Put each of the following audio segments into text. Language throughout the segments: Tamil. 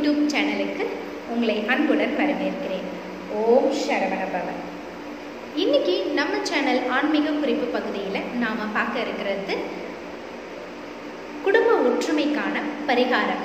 யூடியூப் சேனலுக்கு உங்களை அன்புடன் வரவேற்கிறேன் ஓம் சரவண பவன் இன்னைக்கு நம்ம சேனல் ஆன்மீக குறிப்பு பகுதியில் நாம் பார்க்க இருக்கிறது குடும்ப ஒற்றுமைக்கான பரிகாரம்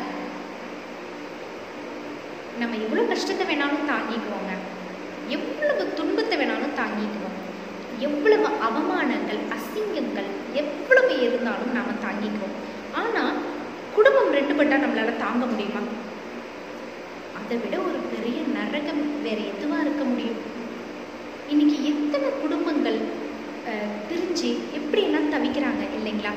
நம்ம எவ்வளோ கஷ்டத்தை வேணாலும் தாங்கிக்குவோங்க எவ்வளவு துன்பத்தை வேணாலும் தாங்கிக்குவோம் எவ்வளவு அவமானங்கள் அசிங்கங்கள் எவ்வளவு இருந்தாலும் நாம் தாங்கிக்குவோம் ஆனால் குடும்பம் ரெண்டு பட்டா நம்மளால தாங்க முடியுமா அதை விட ஒரு பெரிய நரகம் வேற எதுவா இருக்க முடியும் இன்னைக்கு எத்தனை குடும்பங்கள் அஹ், பிரிஞ்சு எப்படியெல்லாம் தவிக்கிறாங்க இல்லைங்களா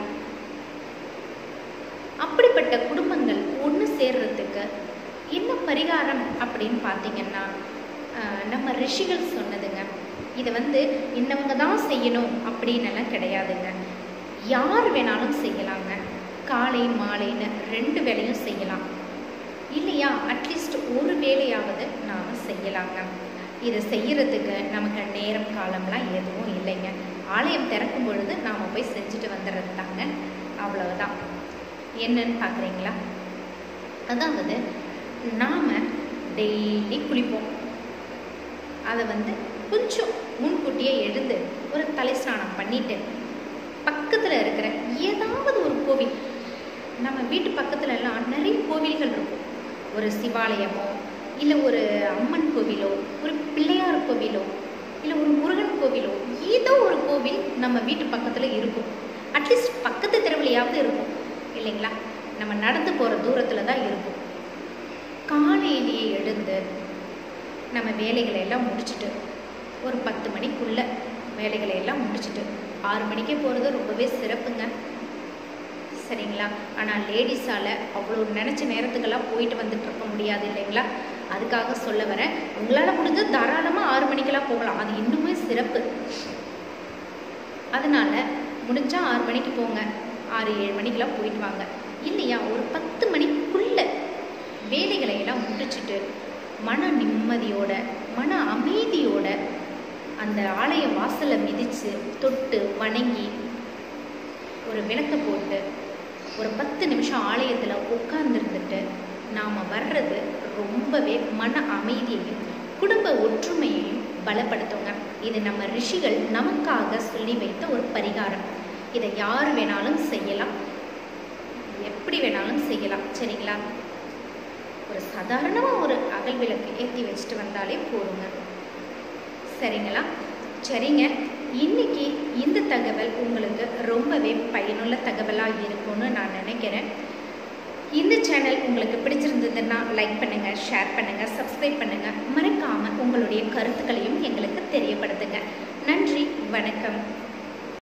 அப்படிப்பட்ட குடும்பங்கள் ஒன்று சேர்றதுக்கு என்ன பரிகாரம் அப்படின்னு பார்த்தீங்கன்னா அஹ், நம்ம ரிஷிகள் சொன்னதுங்க இதை வந்து இன்னவங்க தான் செய்யணும் அப்படின்னு எல்லாம் கிடையாதுங்க யார் வேணாலும் செய்யலாங்க காலை மாலைன்னு ரெண்டு வேலையும் செய்யலாம் இல்லையா அட்லீஸ்ட் ஒரு வேலையாவது நாம் செய்யலாங்க இதை செய்யறதுக்கு நமக்கு நேரம் காலம்லாம் எதுவும் இல்லைங்க ஆலயம் திறக்கும் பொழுது நாம் போய் செஞ்சுட்டு வந்துடுறது தாங்க அவ்வளவுதான் என்னன்னு பார்க்குறீங்களா அதாவது நாம் டெய்லி குளிப்போம் அதை வந்து கொஞ்சம் முன்கூட்டியே எழுந்து ஒரு தலை ஸ்நானம் பண்ணிட்டு பக்கத்தில் இருக்கிற ஏதாவது ஒரு கோவில் நம்ம வீட்டு பக்கத்துல எல்லாம் நிறைய கோவில்கள் இருக்கும் ஒரு சிவாலயமோ இல்லை ஒரு அம்மன் கோவிலோ ஒரு பிள்ளையார் கோவிலோ இல்லை ஒரு முருகன் கோவிலோ ஏதோ ஒரு கோவில் நம்ம வீட்டு பக்கத்தில் இருக்கும் அட்லீஸ்ட் பக்கத்து தெருவிலையாவது இருக்கும் இல்லைங்களா நம்ம நடந்து போகிற தூரத்தில் தான் இருக்கும் காலையிலேயே எழுந்து நம்ம வேலைகளை எல்லாம் முடிச்சுட்டு ஒரு பத்து மணிக்குள்ள வேலைகளை எல்லாம் முடிச்சுட்டு ஆறு மணிக்கே போகிறது ரொம்பவே சிறப்புங்க சரிங்களா ஆனால் லேடிஸால் அவ்வளோ நினச்ச நேரத்துக்கெல்லாம் போயிட்டு வந்துட்டு இருக்க முடியாது இல்லைங்களா அதுக்காக சொல்ல வரேன் உங்களால் முடிஞ்ச தாராளமாக ஆறு மணிக்கெல்லாம் போகலாம் அது இன்னுமே சிறப்பு அதனால் முடிஞ்சால் ஆறு மணிக்கு போங்க ஆறு ஏழு மணிக்கெல்லாம் போயிட்டு வாங்க இல்லையா ஒரு பத்து மணிக்குள்ள வேலைகளை எல்லாம் முடிச்சுட்டு மன நிம்மதியோட மன அமைதியோட அந்த ஆலய வாசலை மிதித்து தொட்டு வணங்கி ஒரு விளக்க போட்டு ஒரு பத்து நிமிஷம் ஆலயத்தில் உட்கார்ந்துருந்துட்டு நாம் வர்றது ரொம்பவே மன அமைதியையும் குடும்ப ஒற்றுமையையும் பலப்படுத்துங்க இது நம்ம ரிஷிகள் நமக்காக சொல்லி வைத்த ஒரு பரிகாரம் இதை யார் வேணாலும் செய்யலாம் எப்படி வேணாலும் செய்யலாம் சரிங்களா ஒரு சாதாரணமாக ஒரு அகல் விளக்கு ஏற்றி வச்சுட்டு வந்தாலே போதுங்க சரிங்களா சரிங்க இன்னைக்கு இந்த தகவல் உங்களுக்கு ரொம்பவே பயனுள்ள தகவலாக இருக்கும்னு நான் நினைக்கிறேன் இந்த சேனல் உங்களுக்கு பிடிச்சிருந்ததுன்னா லைக் பண்ணுங்கள் ஷேர் பண்ணுங்கள் சப்ஸ்கிரைப் பண்ணுங்கள் மறக்காமல் உங்களுடைய கருத்துக்களையும் எங்களுக்கு தெரியப்படுத்துங்க நன்றி வணக்கம்